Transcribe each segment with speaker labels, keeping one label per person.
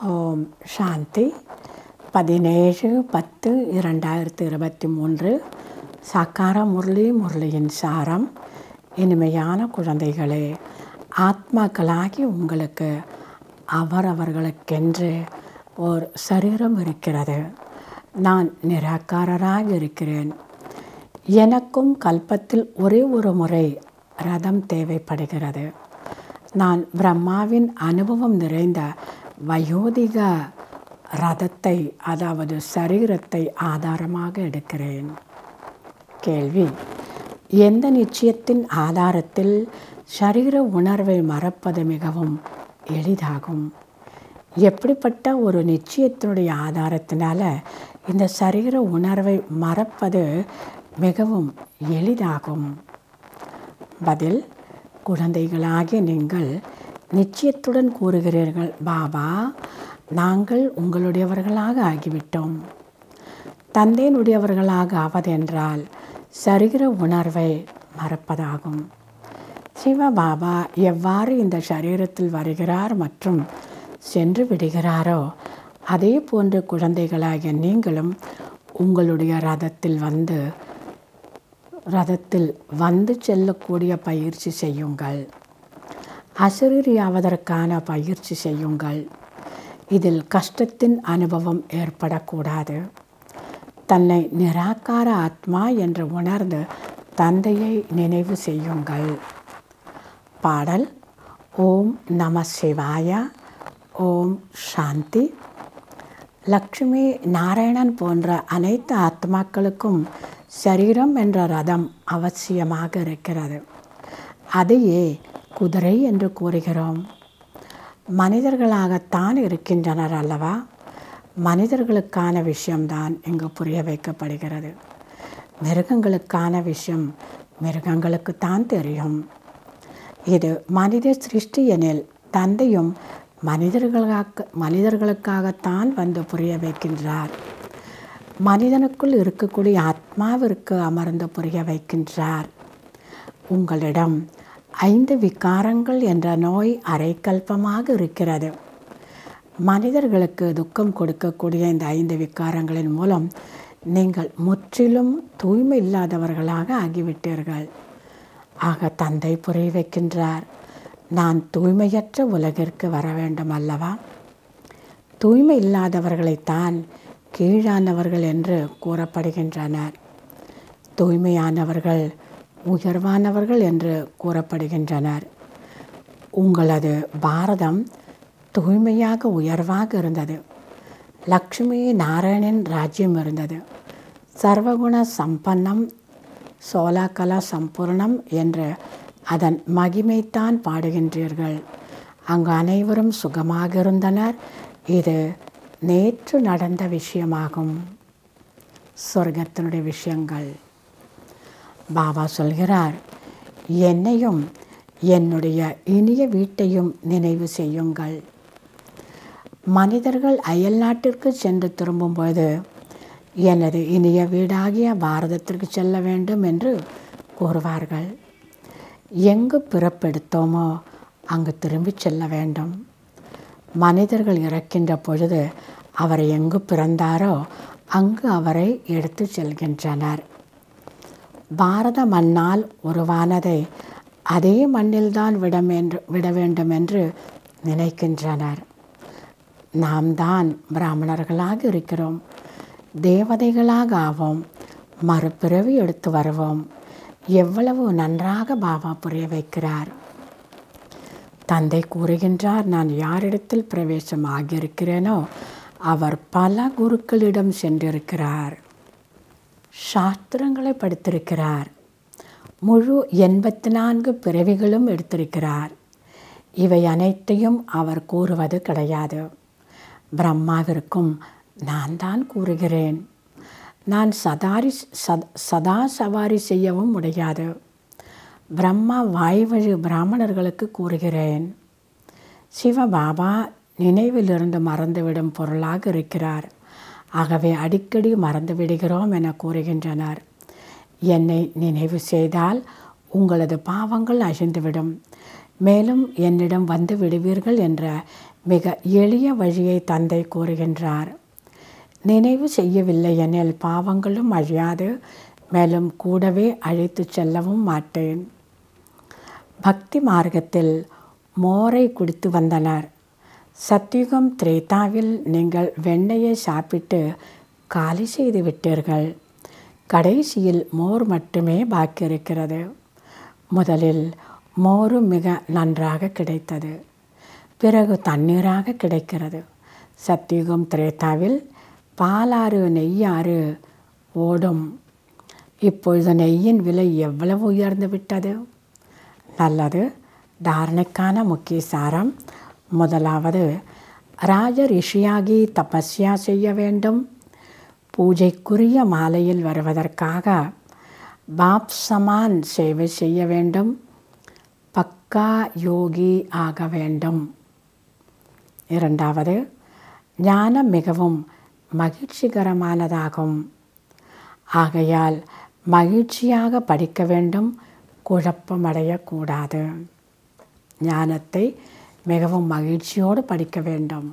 Speaker 1: ஓம் சாந்தி பதினேழு பத்து இரண்டாயிரத்து இருபத்தி மூன்று சாக்கார முரளி முரளியின் சாரம் இனிமையான குழந்தைகளே ஆத்மாக்களாகி உங்களுக்கு அவரவர்களுக்கென்று ஒரு சரீரம் இருக்கிறது நான் நிராகாரராக இருக்கிறேன் எனக்கும் கல்பத்தில் ஒரே ஒரு முறை ரதம் தேவைப்படுகிறது நான் பிரம்மாவின் அனுபவம் நிறைந்த வயோதிக ரதத்தை அதாவது சரீரத்தை ஆதாரமாக எடுக்கிறேன் கேள்வி எந்த நிச்சயத்தின் ஆதாரத்தில் சரீர உணர்வை மறப்பது மிகவும் எளிதாகும் எப்படிப்பட்ட ஒரு நிச்சயத்தினுடைய ஆதாரத்தினால இந்த சரீர உணர்வை மறப்பது மிகவும் எளிதாகும் பதில் குழந்தைகளாகிய நீங்கள் நிச்சயத்துடன் கூறுகிறீர்கள் பாபா நாங்கள் உங்களுடையவர்களாக ஆகிவிட்டோம் தந்தையினுடையவர்களாக ஆவதென்றால் சரீர உணர்வை மறப்பதாகும் சிவபாபா எவ்வாறு இந்த சரீரத்தில் வருகிறார் மற்றும் சென்று விடுகிறாரோ அதே போன்று குழந்தைகளாகிய நீங்களும் உங்களுடைய ரதத்தில் வந்து ரதத்தில் வந்து செல்லக்கூடிய பயிற்சி செய்யுங்கள் அசரீரியாவதற்கான பயிற்சி செய்யுங்கள் இதில் கஷ்டத்தின் அனுபவம் ஏற்படக்கூடாது தன்னை நிராகார ஆத்மா என்று உணர்ந்து தந்தையை நினைவு செய்யுங்கள் பாடல் ஓம் நம சிவாய ஓம் சாந்தி லக்ஷ்மி நாராயணன் போன்ற அனைத்து ஆத்மாக்களுக்கும் சரீரம் என்ற ரதம் அவசியமாக இருக்கிறது அதையே குதிரை என்று கூறுகிறோம் மனிதர்களாகத்தான் இருக்கின்றனர் அல்லவா மனிதர்களுக்கான விஷயம்தான் இங்கு புரிய வைக்கப்படுகிறது மிருகங்களுக்கான விஷயம் மிருகங்களுக்குத்தான் தெரியும் இது மனித சிருஷ்டி எனில் தந்தையும் மனிதர்களாக மனிதர்களுக்காகத்தான் வந்து புரிய வைக்கின்றார் மனிதனுக்குள் இருக்கக்கூடிய ஆத்மாவிற்கு அமர்ந்து புரிய வைக்கின்றார் உங்களிடம் ஐந்து விகாரங்கள் என்ற நோய் அரைக்கல்பமாக இருக்கிறது மனிதர்களுக்கு துக்கம் கொடுக்கக்கூடிய இந்த ஐந்து விகாரங்களின் மூலம் நீங்கள் முற்றிலும் தூய்மை இல்லாதவர்களாக ஆகிவிட்டீர்கள் ஆக தந்தை புரிய வைக்கின்றார் நான் தூய்மையற்ற உலகிற்கு வர வேண்டும் அல்லவா தூய்மை இல்லாதவர்களைத்தான் கீழானவர்கள் என்று கூறப்படுகின்றனர் தூய்மையானவர்கள் உயர்வானவர்கள் என்று கூறப்படுகின்றனர் உங்களது பாரதம் தூய்மையாக உயர்வாக இருந்தது லக்ஷ்மி நாராயணன் ராஜ்யம் இருந்தது சர்வகுண சம்பன்னம் சோலாகலா சம்பூர்ணம் என்று அதன் மகிமைத்தான் பாடுகின்றீர்கள் அங்கு அனைவரும் சுகமாக இருந்தனர் இது நேற்று நடந்த விஷயமாகும் சொர்க்கத்தினுடைய விஷயங்கள் பாபா சொல்கிறார் என்னையும் என்னுடைய இனிய வீட்டையும் நினைவு செய்யுங்கள் மனிதர்கள் அயல் நாட்டிற்கு சென்று திரும்பும்போது எனது இனிய வீடாகிய பாரதத்திற்கு செல்ல வேண்டும் என்று கூறுவார்கள் எங்கு பிறப்பெடுத்தோமோ அங்கு திரும்பி செல்ல வேண்டும் மனிதர்கள் இறக்கின்ற பொழுது அவர் எங்கு பிறந்தாரோ அங்கு அவரை எடுத்து செல்கின்றனர் பாரத மண்ணால் உருவானதை அதே மண்ணில்தான் விடம் என்று விட வேண்டும் என்று நினைக்கின்றனர் நாம் தான் பிராமணர்களாக இருக்கிறோம் தேவதைகளாக ஆவோம் மறுபிறவி எடுத்து வருவோம் எவ்வளவு நன்றாக பாபா புரிய வைக்கிறார் தந்தை கூறுகின்றார் நான் யாரிடத்தில் பிரவேசம் ஆகியிருக்கிறேனோ அவர் பல குருக்களிடம் சென்றிருக்கிறார் சாஸ்திரங்களை படித்திருக்கிறார் முழு எண்பத்தி நான்கு பிறவிகளும் எடுத்திருக்கிறார் இவை அனைத்தையும் அவர் கூறுவது கிடையாது பிரம்மாவிற்கும் நான் தான் கூறுகிறேன் நான் சதாரி சதா சவாரி செய்யவும் முடியாது பிரம்மா வாய்வழி பிராமணர்களுக்கு கூறுகிறேன் சிவபாபா நினைவிலிருந்து மறந்துவிடும் பொருளாக இருக்கிறார் ஆகவே அடிக்கடி மறந்து விடுகிறோம் என கூறுகின்றனர் என்னை நினைவு செய்தால் உங்களது பாவங்கள் அழிந்துவிடும் மேலும் என்னிடம் வந்து விடுவீர்கள் என்ற மிக எளிய வழியை தந்தை கூறுகின்றார் நினைவு செய்யவில்லை எனில் பாவங்களும் அழியாது மேலும் கூடவே அழைத்து செல்லவும் மாட்டேன் பக்தி மார்க்கத்தில் மோரை குடித்து வந்தனர் சத்தியுகம் திரேதாவில் நீங்கள் வெண்ணெயை சாப்பிட்டு காலி செய்து விட்டீர்கள் கடைசியில் மோர் மட்டுமே பாக்கி இருக்கிறது முதலில் மோரு மிக நன்றாக கிடைத்தது பிறகு தண்ணீராக கிடைக்கிறது சத்தியுகம் திரேதாவில் பாலாறு நெய்யாறு ஓடும் இப்பொழுது நெய்யின் விலை எவ்வளவு உயர்ந்து விட்டது நல்லது தாரணைக்கான முக்கிய சாரம் முதலாவது ராஜ ரிஷியாகி தபஸ்யா செய்ய வேண்டும் பூஜைக்குரிய மாலையில் வருவதற்காக பாப் சமான் சேவை செய்ய வேண்டும் பக்கா யோகி ஆக வேண்டும் இரண்டாவது ஞானம் மிகவும் மகிழ்ச்சிகரமானதாகும் ஆகையால் மகிழ்ச்சியாக படிக்க வேண்டும் குழப்பமடையக்கூடாது ஞானத்தை மிகவும் மகிழ்ச்சியோடு படிக்க வேண்டும்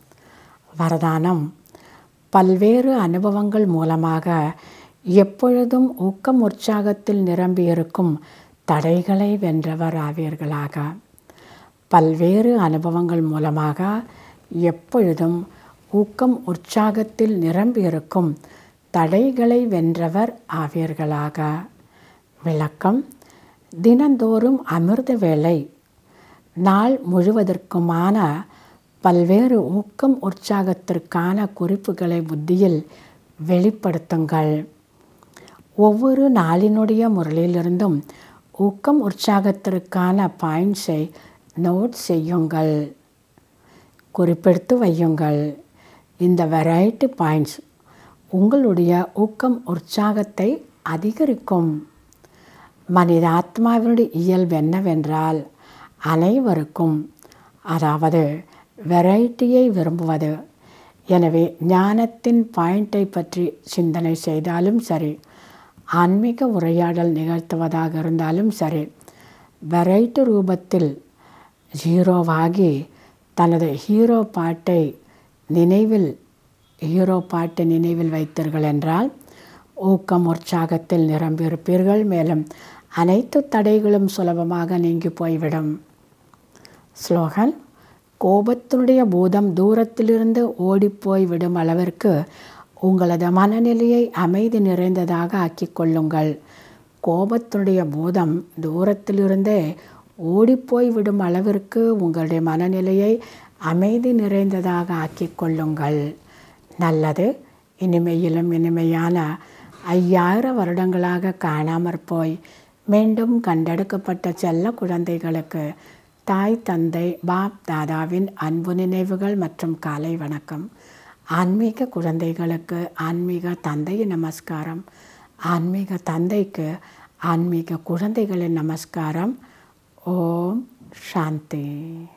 Speaker 1: வரதானம் பல்வேறு அனுபவங்கள் மூலமாக எப்பொழுதும் ஊக்கம் உற்சாகத்தில் நிரம்பியிருக்கும் தடைகளை வென்றவர் ஆவீர்களாக பல்வேறு அனுபவங்கள் மூலமாக எப்பொழுதும் ஊக்கம் உற்சாகத்தில் நிரம்பியிருக்கும் தடைகளை வென்றவர் ஆவீர்களாக விளக்கம் தினந்தோறும் அமிர்த வேலை நாள் முழுவதற்குமான பல்வேறு ஊக்கம் உற்சாகத்திற்கான குறிப்புகளை புத்தியில் வெளிப்படுத்துங்கள் ஒவ்வொரு நாளினுடைய முரளிலிருந்தும் ஊக்கம் உற்சாகத்திற்கான பாயிண்ட்ஸை நோட் செய்யுங்கள் குறிப்பெடுத்து வையுங்கள் இந்த வெரைட்டி பாயிண்ட்ஸ் உங்களுடைய ஊக்கம் உற்சாகத்தை அதிகரிக்கும் மனித ஆத்மாவினுடைய இயல்பு என்னவென்றால் அனைவருக்கும் அதாவது வெரைட்டியை விரும்புவது எனவே ஞானத்தின் பாயிண்டை பற்றி சிந்தனை செய்தாலும் சரி ஆன்மீக உரையாடல் நிகழ்த்துவதாக இருந்தாலும் சரி வெரைட்டி ரூபத்தில் ஹீரோவாகி தனது ஹீரோ பாட்டை நினைவில் ஹீரோ பாட்டை நினைவில் வைத்தீர்கள் என்றால் ஊக்கம் உற்சாகத்தில் நிரம்பியிருப்பீர்கள் மேலும் அனைத்து தடைகளும் சுலபமாக நீங்கி போய்விடும் ஸ்லோகன் கோபத்தினுடைய பூதம் தூரத்திலிருந்து ஓடிப்போய் விடும் அளவிற்கு உங்களது மனநிலையை அமைதி நிறைந்ததாக ஆக்கிக் கொள்ளுங்கள் கோபத்தினுடைய பூதம் தூரத்திலிருந்தே ஓடிப்போய் விடும் அளவிற்கு உங்களுடைய மனநிலையை அமைதி நிறைந்ததாக ஆக்கிக் கொள்ளுங்கள் நல்லது இனிமையிலும் இனிமையான ஐயாயிரம் வருடங்களாக காணாமற் போய் மீண்டும் கண்டெடுக்கப்பட்ட செல்ல குழந்தைகளுக்கு தாய் தந்தை பாப் தாதாவின் அன்பு நினைவுகள் மற்றும் காலை வணக்கம் ஆன்மீக குழந்தைகளுக்கு ஆன்மீக தந்தையின் நமஸ்காரம் ஆன்மீக தந்தைக்கு ஆன்மீக குழந்தைகளின் நமஸ்காரம் ஓம் சாந்தி